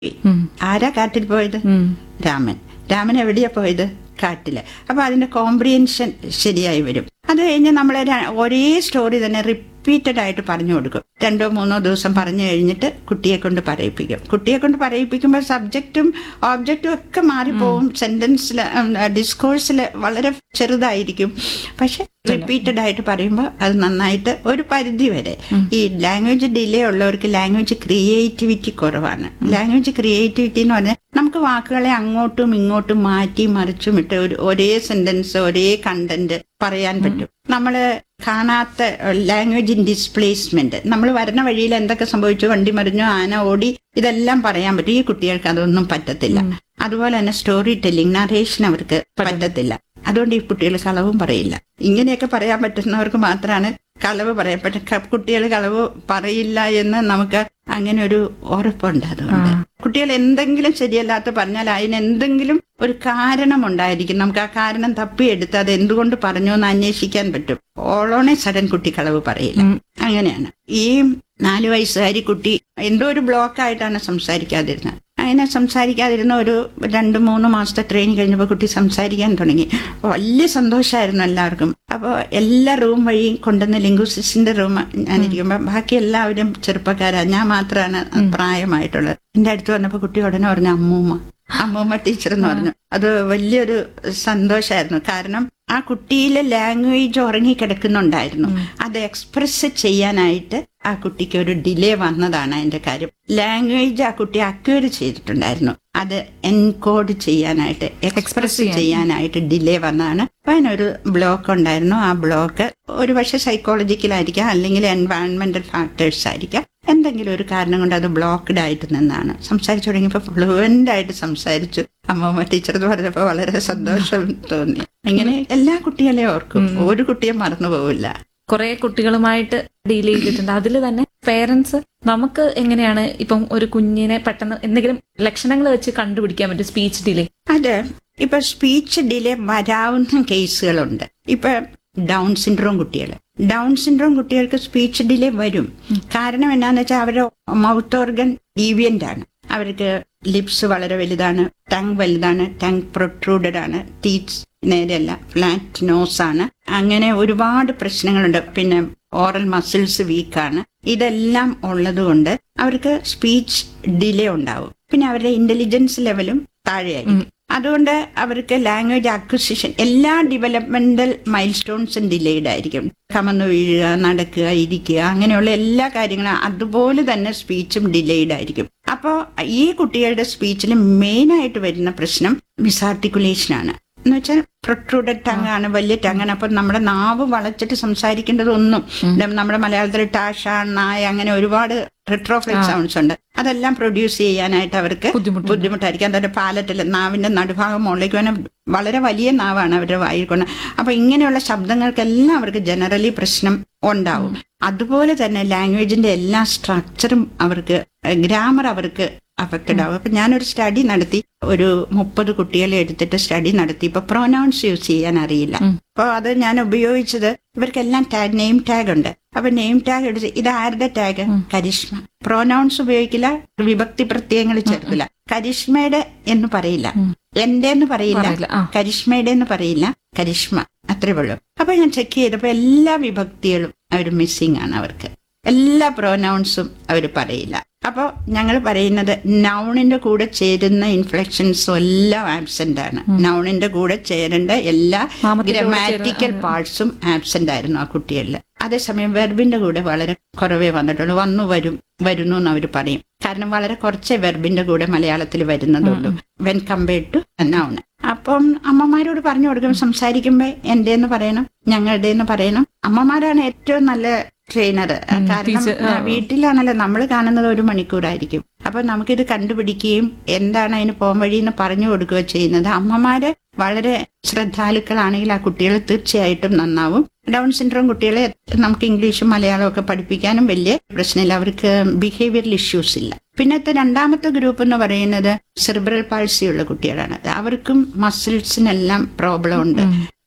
ഉം. ആരാ കാട്ടിൽ പോയത് ഉം. രാമൻ രാമൻ എവിടെയാ പോയത് കാട്ടില് അപ്പൊ അതിന്റെ കോംപ്രിയൻഷൻ ശരിയായി വരും അത് കഴിഞ്ഞ് നമ്മൾ ഒരേ സ്റ്റോറി തന്നെ റിപ്പീറ്റഡ് ആയിട്ട് പറഞ്ഞു കൊടുക്കും രണ്ടോ മൂന്നോ ദിവസം പറഞ്ഞു കഴിഞ്ഞിട്ട് കുട്ടിയെ കൊണ്ട് പറയിപ്പിക്കും കുട്ടിയെ കൊണ്ട് പറയിപ്പിക്കുമ്പോൾ സബ്ജക്റ്റും ഓബ്ജക്റ്റും ഒക്കെ മാറിപ്പോവും സെന്റൻസിൽ ഡിസ്കോഴ്സിൽ വളരെ ചെറുതായിരിക്കും പക്ഷെ റിപ്പീറ്റഡ് ആയിട്ട് പറയുമ്പോൾ അത് നന്നായിട്ട് ഒരു പരിധി വരെ ഈ ലാംഗ്വേജ് ഡിലേ ഉള്ളവർക്ക് ലാംഗ്വേജ് ക്രിയേറ്റിവിറ്റി കുറവാണ് ലാംഗ്വേജ് ക്രിയേറ്റിവിറ്റി എന്ന് പറഞ്ഞാൽ നമുക്ക് വാക്കുകളെ അങ്ങോട്ടും ഇങ്ങോട്ടും മാറ്റി മറിച്ചും ഇട്ട് ഒരു ഒരേ സെന്റൻസ് ഒരേ കണ്ടന്റ് പറയാൻ പറ്റും നമ്മള് കാണാത്ത ലാംഗ്വേജ് ഇൻ ഡിസ്പ്ലേസ്മെന്റ് നമ്മൾ വരുന്ന വഴിയിൽ എന്തൊക്കെ സംഭവിച്ചു വണ്ടി മറിഞ്ഞു ആന ഓടി ഇതെല്ലാം പറയാൻ പറ്റും ഈ കുട്ടികൾക്ക് അതൊന്നും പറ്റത്തില്ല അതുപോലെ തന്നെ സ്റ്റോറി ടെല്ലിംഗ് നറേഷൻ അവർക്ക് പറ്റത്തില്ല അതുകൊണ്ട് ഈ കുട്ടികൾ കളവും പറയില്ല ഇങ്ങനെയൊക്കെ പറയാൻ പറ്റുന്നവർക്ക് മാത്രമാണ് കളവ് പറയാൻ പറ്റും കുട്ടികൾ കളവ് പറയില്ല എന്ന് നമുക്ക് അങ്ങനെ ഒരു ഉറപ്പുണ്ട് അതുകൊണ്ട് കുട്ടികൾ എന്തെങ്കിലും ശരിയല്ലാത്ത പറഞ്ഞാൽ അതിന് എന്തെങ്കിലും ഒരു കാരണം ഉണ്ടായിരിക്കും നമുക്ക് ആ കാരണം തപ്പിയെടുത്ത് അത് എന്തുകൊണ്ട് പറഞ്ഞു എന്ന് അന്വേഷിക്കാൻ പറ്റും ഓളോണെ സഡൻ കുട്ടി കളവ് പറയില്ല അങ്ങനെയാണ് ഈ നാലു വയസ്സുകാരി കുട്ടി എന്തോ ഒരു ബ്ലോക്ക് ആയിട്ടാണ് സംസാരിക്കാതിരുന്നത് അങ്ങനെ സംസാരിക്കാതിരുന്ന ഒരു രണ്ട് മൂന്ന് മാസത്തെ ട്രെയിനിങ് കഴിഞ്ഞപ്പോൾ കുട്ടി സംസാരിക്കാൻ തുടങ്ങി അപ്പൊ വലിയ സന്തോഷമായിരുന്നു എല്ലാവർക്കും അപ്പോൾ എല്ലാ റൂം വഴിയും കൊണ്ടുവന്ന് ലിംഗ്വിസ്റ്റിക്സിന്റെ റൂം ഞാനിരിക്കുമ്പോൾ ബാക്കി എല്ലാവരും ചെറുപ്പക്കാരാ ഞാൻ മാത്രമാണ് പ്രായമായിട്ടുള്ളത് എന്റെ അടുത്ത് വന്നപ്പോൾ കുട്ടി ഉടനെ പറഞ്ഞു അമ്മൂമ്മ അമ്മൂമ്മ ടീച്ചർ എന്ന് പറഞ്ഞു അത് വലിയൊരു സന്തോഷമായിരുന്നു കാരണം ആ കുട്ടിയിലെ ലാംഗ്വേജ് ഉറങ്ങിക്കിടക്കുന്നുണ്ടായിരുന്നു അത് എക്സ്പ്രസ് ചെയ്യാനായിട്ട് ആ കുട്ടിക്ക് ഒരു ഡിലേ വന്നതാണ് അതിന്റെ കാര്യം ലാംഗ്വേജ് ആ കുട്ടി അക്വയർ ചെയ്തിട്ടുണ്ടായിരുന്നു അത് എൻകോഡ് ചെയ്യാനായിട്ട് എക്സ്പ്രസ് ചെയ്യാനായിട്ട് ഡിലേ വന്നതാണ് അപ്പൊ അതിനൊരു ബ്ലോക്ക് ഉണ്ടായിരുന്നു ആ ബ്ലോക്ക് ഒരു പക്ഷെ സൈക്കോളജിക്കലായിരിക്കാം അല്ലെങ്കിൽ എൻവയൺമെന്റൽ ഫാക്ടേഴ്സ് ആയിരിക്കാം എന്തെങ്കിലും ഒരു കാരണം കൊണ്ട് അത് ബ്ലോക്ക്ഡ് ആയിട്ട് നിന്നാണ് സംസാരിച്ചു തുടങ്ങിയപ്പോൾ ഫ്ലുവന്റ് ആയിട്ട് സംസാരിച്ചു അമ്മമ്മ ടീച്ചർ എന്ന് പറഞ്ഞപ്പോൾ വളരെ സന്തോഷം തോന്നി ഇങ്ങനെ എല്ലാ കുട്ടികളെയും ഓർക്കും ഒരു കുട്ടിയെ മറന്നു പോവില്ല കുറെ കുട്ടികളുമായിട്ട് ഡീൽ ചെയ്തിട്ടുണ്ട് അതിൽ തന്നെ പേരൻസ് നമുക്ക് എങ്ങനെയാണ് ഇപ്പം ഒരു കുഞ്ഞിനെ പെട്ടെന്ന് എന്തെങ്കിലും ലക്ഷണങ്ങൾ വെച്ച് കണ്ടുപിടിക്കാൻ പറ്റും സ്പീച്ച് ഡിലേ അത് ഇപ്പൊ സ്പീച്ച് ഡിലേ വരാവുന്ന കേസുകളുണ്ട് ഇപ്പൊ ഡൗൺ സിൻഡ്രോം കുട്ടികൾ ഡൗൺ സിൻഡ്രോം കുട്ടികൾക്ക് സ്പീച്ച് ഡിലേ വരും കാരണം എന്നാന്ന് വെച്ചാൽ അവരുടെ മൗത്ത് ഓർഗൻ ഡീവിയന്റ് ആണ് അവർക്ക് ലിപ്സ് വളരെ വലുതാണ് ടങ് വലുതാണ് ടങ് പ്രൊട്രൂഡഡ് ആണ് ടീത്ത്സ് നേരെയല്ല ഫ്ലാറ്റ് നോസ് ആണ് അങ്ങനെ ഒരുപാട് പ്രശ്നങ്ങളുണ്ട് പിന്നെ ഓറൽ മസിൽസ് വീക്കാണ് ഇതെല്ലാം ഉള്ളത് കൊണ്ട് അവർക്ക് സ്പീച്ച് ഡിലേ ഉണ്ടാവും പിന്നെ അവരുടെ ഇന്റലിജൻസ് ലെവലും താഴെയായിരിക്കും അതുകൊണ്ട് അവർക്ക് ലാംഗ്വേജ് അക്വിസിഷൻ എല്ലാ ഡെവലപ്മെന്റൽ മൈൽ സ്റ്റോൺസും ഡിലേഡ് ആയിരിക്കും കമന്നു വീഴുക നടക്കുക ഇരിക്കുക അങ്ങനെയുള്ള എല്ലാ കാര്യങ്ങളും അതുപോലെ തന്നെ സ്പീച്ചും ഡിലേഡ് ആയിരിക്കും അപ്പോൾ ഈ കുട്ടികളുടെ സ്പീച്ചിൽ മെയിൻ ആയിട്ട് വരുന്ന പ്രശ്നം മിസാർട്ടിക്കുലേഷൻ ആണ് എന്ന് വെച്ചാൽ പ്രൊട്രൂഡഡ് ടങ് ആണ് വലിയ ടങ്ങാണ് അപ്പൊ നമ്മുടെ നാവ് വളച്ചിട്ട് സംസാരിക്കേണ്ടതൊന്നും നമ്മുടെ മലയാളത്തിൽ ടാഷ നായ അങ്ങനെ ഒരുപാട് റിട്രോഫ്ലെക്സ് സൗണ്ട്സ് ഉണ്ട് അതെല്ലാം പ്രൊഡ്യൂസ് ചെയ്യാനായിട്ട് അവർക്ക് ബുദ്ധിമുട്ടായിരിക്കും അതിന്റെ പാലറ്റിൽ നാവിന്റെ നടുഭാഗം മുകളിലേക്ക് വേണം വളരെ വലിയ നാവാണ് അവരുടെ വായിൽ കൊണ്ട് അപ്പൊ ഇങ്ങനെയുള്ള ശബ്ദങ്ങൾക്കെല്ലാം അവർക്ക് ജനറലി പ്രശ്നം ഉണ്ടാവും അതുപോലെ തന്നെ ലാംഗ്വേജിന്റെ എല്ലാ സ്ട്രക്ചറും അവർക്ക് ഗ്രാമർ അവർക്ക് അഫക്റ്റഡ് ആവും അപ്പൊ ഞാനൊരു സ്റ്റഡി നടത്തി ഒരു മുപ്പത് കുട്ടികളെ എടുത്തിട്ട് സ്റ്റഡി നടത്തി ഇപ്പൊ പ്രൊനൗൺസ് യൂസ് ചെയ്യാൻ അറിയില്ല അപ്പൊ അത് ഞാൻ ഉപയോഗിച്ചത് ഇവർക്കെല്ലാം ടാഗ് നെയിം ടാഗ് ഉണ്ട് അപ്പൊ നെയിം ടാഗ് എടുത്ത് ഇത് ആരുടെ ടാഗ് കരിഷ്മ പ്രൊനൗൺസ് ഉപയോഗിക്കില്ല വിഭക്തി പ്രത്യയങ്ങൾ ചേർക്കില്ല കരിഷ്മയുടെ എന്ന് പറയില്ല എന്റെ എന്ന് പറയില്ല കരിഷ്മയുടെ എന്ന് പറയില്ല കരിഷ്മ അത്രേ ഉള്ളൂ അപ്പൊ ഞാൻ ചെക്ക് ചെയ്തപ്പോ എല്ലാ വിഭക്തികളും അവർ മിസ്സിംഗ് ആണ് അവർക്ക് എല്ലാ പ്രൊനൗൺസും അവർ പറയില്ല അപ്പോൾ ഞങ്ങൾ പറയുന്നത് നൗണിന്റെ കൂടെ ചേരുന്ന ഇൻഫ്ലക്ഷൻസും എല്ലാം ആബ്സെന്റ് ആണ് നൗണിന്റെ കൂടെ ചേരേണ്ട എല്ലാ ഗ്രമാറ്റിക്കൽ പാർട്സും ആബ്സെന്റ് ആയിരുന്നു ആ കുട്ടികളിൽ അതേസമയം വെർബിന്റെ കൂടെ വളരെ കുറവേ വന്നിട്ടുള്ളൂ വന്നു വരും വരുന്നു എന്ന് അവർ പറയും കാരണം വളരെ കുറച്ചേ വെർബിന്റെ കൂടെ മലയാളത്തിൽ വരുന്നതുള്ളൂ വെൻ കമ്പയർഡ് ടു നൗണ് അപ്പം അമ്മമാരോട് പറഞ്ഞു കൊടുക്കും സംസാരിക്കുമ്പോ എന്റെ എന്ന് പറയണം ഞങ്ങളുടെ എന്ന് പറയണം അമ്മമാരാണ് ഏറ്റവും നല്ല ട്രെയിനർ കാരണം വീട്ടിലാണല്ലോ നമ്മൾ കാണുന്നത് ഒരു മണിക്കൂറായിരിക്കും അപ്പൊ നമുക്കിത് കണ്ടുപിടിക്കുകയും എന്താണ് അതിന് പോം വഴി എന്ന് പറഞ്ഞു കൊടുക്കുകയോ ചെയ്യുന്നത് അമ്മമാര് വളരെ ശ്രദ്ധാലുക്കളാണെങ്കിൽ ആ കുട്ടികൾ തീർച്ചയായിട്ടും നന്നാവും ഡൗൺ സിൻഡ്രോം കുട്ടികളെ നമുക്ക് ഇംഗ്ലീഷും മലയാളവും ഒക്കെ പഠിപ്പിക്കാനും വലിയ പ്രശ്നമില്ല അവർക്ക് ബിഹേവിയറൽ ഇഷ്യൂസ് ഇല്ല പിന്നത്തെ രണ്ടാമത്തെ ഗ്രൂപ്പ് എന്ന് പറയുന്നത് സെറിബ്രൽ പാൾസി ഉള്ള കുട്ടികളാണ് അവർക്കും മസിൽസിനെല്ലാം പ്രോബ്ലം ഉണ്ട്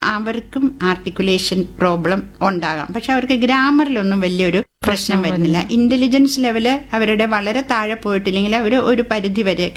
അവർക്കും ആർട്ടിക്കുലേഷൻ പ്രോബ്ലം ഉണ്ടാകാം പക്ഷെ അവർക്ക് ഗ്രാമറിലൊന്നും വലിയൊരു പ്രശ്നം വരുന്നില്ല ഇന്റലിജൻസ് ലെവല് അവരുടെ വളരെ താഴെ പോയിട്ടില്ലെങ്കിൽ അവർ ഒരു പരിധി വരെ